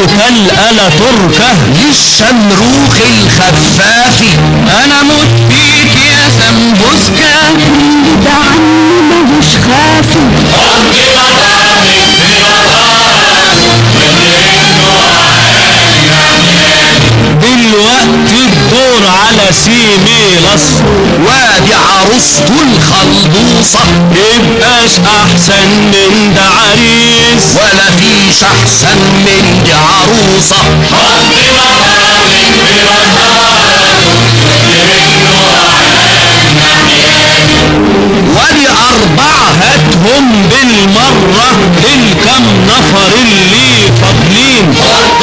تركة الألا تركة للشمروخ الخفاف أنا مت فيك يا سمبوسكة ده عني ملوش خافي دلوقتي الدور على سيميلس وادي عروسته الخلبوصة يبقاش أحسن من ده عريس ولا فيش احسن من دي عروسة وادي أربعة هاتهم بالمرة للكم نفر اللي فاضلين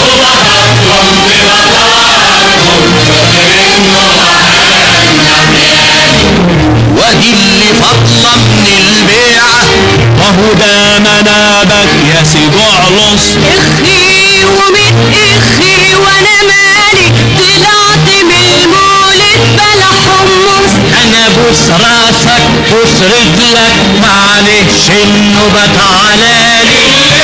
وادي اللي فاضلة من البيعة وهو ده منابك يا سي جعلص اخي ومن اخي وانا مالي طلعت من المولد بلا حمص انا بوس راسك بوس رجلك معلش النوبة تعالالي